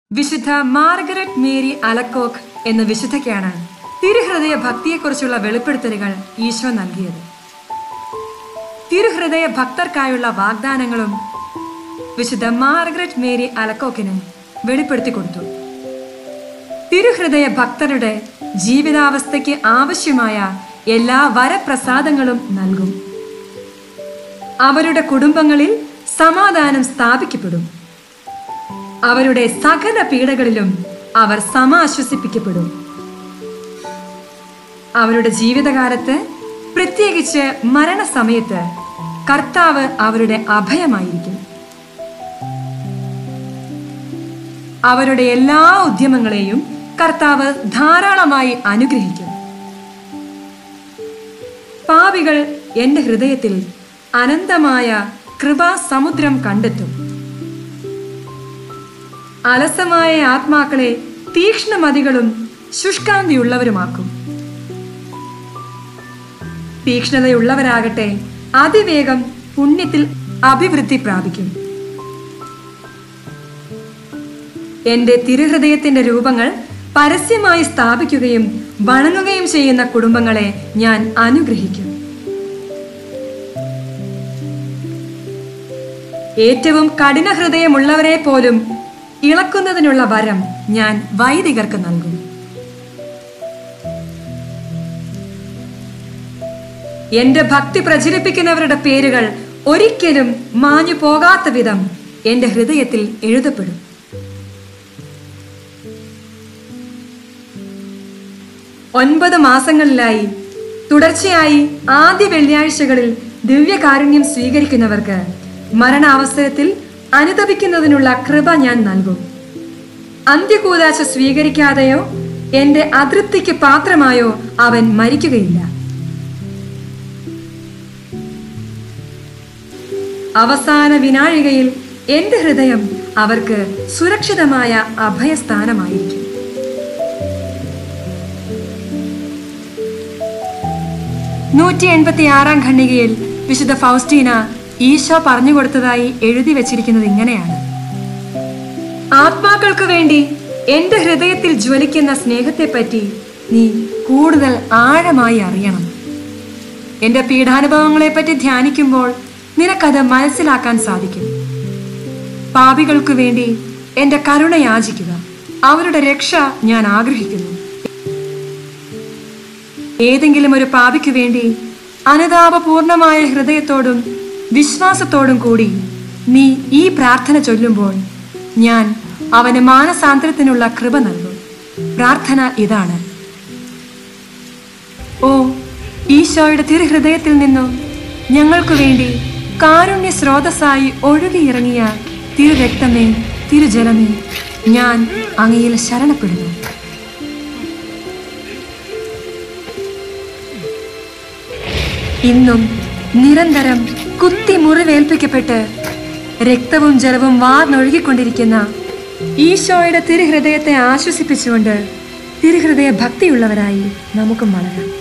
വിശുദ്ധ Margaret Mary അലക്കോക്ക് എന്ന വിശുദ്ധയ്ക്കാണ് തിരുഹൃദയ ഭക്തിയെക്കുറിച്ചുള്ള വെളിപ്പെടുത്തലുകൾ ഈശോ നൽകിയത് തിരുഹൃദയ ഭക്തർക്കായുള്ള വാഗ്ദാനങ്ങളും വിശുദ്ധ മാർഗരറ്റ് മേരി അലക്കോക്കിന് വെളിപ്പെടുത്തി കൊടുത്തു തിരുഹൃദയ ഭക്തരുടെ ജീവിതാവസ്ഥയ്ക്ക് ആവശ്യമായ എല്ലാ വരപ്രസാദങ്ങളും നൽകും അവരുടെ കുടുംബങ്ങളിൽ സമാധാനം സ്ഥാപിക്കപ്പെടും അവരുടെ സകല പീഡകളിലും അവർ സമാശ്വസിപ്പിക്കപ്പെടും അവരുടെ ജീവിതകാലത്ത് പ്രത്യേകിച്ച് മരണസമയത്ത് കർത്താവ് അവരുടെ അഭയമായിരിക്കും അവരുടെ എല്ലാ ഉദ്യമങ്ങളെയും കർത്താവ് ധാരാളമായി അനുഗ്രഹിക്കും പാപികൾ എന്റെ ഹൃദയത്തിൽ അനന്തമായ കൃപാസമുദ്രം കണ്ടെത്തും അലസമായ ആത്മാക്കളെ തീക്ഷ്ണമതികളും ശുഷ്കാന്തിയുള്ളവരുമാക്കും തീക്ഷ്ണതയുള്ളവരാകട്ടെ അതിവേഗം പുണ്യത്തിൽ അഭിവൃദ്ധി പ്രാപിക്കും എന്റെ തിരുഹൃദയത്തിന്റെ രൂപങ്ങൾ പരസ്യമായി സ്ഥാപിക്കുകയും വണങ്ങുകയും ചെയ്യുന്ന കുടുംബങ്ങളെ ഞാൻ അനുഗ്രഹിക്കും ഏറ്റവും കഠിന ഹൃദയമുള്ളവരെ പോലും ഇളക്കുന്നതിനുള്ള വരം ഞാൻ വൈദികർക്ക് നൽകും എന്റെ ഭക്തി പ്രചരിപ്പിക്കുന്നവരുടെ പേരുകൾ ഒരിക്കലും മാഞ്ഞു പോകാത്ത വിധം എന്റെ ഹൃദയത്തിൽ എഴുതപ്പെടും ഒൻപത് മാസങ്ങളിലായി തുടർച്ചയായി ആദ്യ വെള്ളിയാഴ്ചകളിൽ ദിവ്യകാരുണ്യം സ്വീകരിക്കുന്നവർക്ക് മരണാവസരത്തിൽ അനുതപിക്കുന്നതിനുള്ള കൃപ ഞാൻ നൽകും അന്ത്യകൂതാശ സ്വീകരിക്കാതെയോ എന്റെ അതൃപ്തിക്ക് പാത്രമായോ അവൻ മരിക്കുകയില്ല അവസാന വിനാഴികയിൽ എന്റെ ഹൃദയം അവർക്ക് സുരക്ഷിതമായ അഭയസ്ഥാനമായിരിക്കും നൂറ്റി എൺപത്തി ആറാം ഖണ്ഡികയിൽ വിശുദ്ധ ഫൗസ്റ്റീന ഈശോ പറഞ്ഞു കൊടുത്തതായി എഴുതി വച്ചിരിക്കുന്നത് ഇങ്ങനെയാണ് ആത്മാക്കൾക്ക് വേണ്ടി എന്റെ ഹൃദയത്തിൽ ജ്വലിക്കുന്ന സ്നേഹത്തെപ്പറ്റി നീ കൂടുതൽ ആഴമായി അറിയണം എന്റെ പീഡാനുഭവങ്ങളെപ്പറ്റി ധ്യാനിക്കുമ്പോൾ നിനക്കത് മനസ്സിലാക്കാൻ സാധിക്കും പാപികൾക്കു വേണ്ടി എന്റെ കരുണ യാചിക്കുക അവരുടെ രക്ഷ ഞാൻ ആഗ്രഹിക്കുന്നു ഏതെങ്കിലും ഒരു പാപിക്കു വേണ്ടി അനുതാപപൂർണമായ ഹൃദയത്തോടും വിശ്വാസത്തോടും കൂടി നീ ഈ പ്രാർത്ഥന ചൊല്ലുമ്പോൾ ഞാൻ അവന് മാനസാന്തരത്തിനുള്ള കൃപ നൽകും പ്രാർത്ഥന ഇതാണ് ഓ ഈശോയുടെ തിരുഹൃദയത്തിൽ നിന്നും ഞങ്ങൾക്കു വേണ്ടി കാരുണ്യ സ്രോതസ്സായി ഒഴുകിയിറങ്ങിയ തിരുരക്തമേ തിരുജലമേ ഞാൻ അങ്ങയിൽ ശരണപ്പെടുന്നു ഇന്നും നിരന്തരം കുത്തി മുറിവേൽപ്പിക്കപ്പെട്ട് രക്തവും ജലവും വാർന്നൊഴുകിക്കൊണ്ടിരിക്കുന്ന ഈശോയുടെ തിരുഹൃദയത്തെ ആശ്വസിപ്പിച്ചുകൊണ്ട് തിരുഹൃദയ ഭക്തിയുള്ളവരായി നമുക്കും വളരാം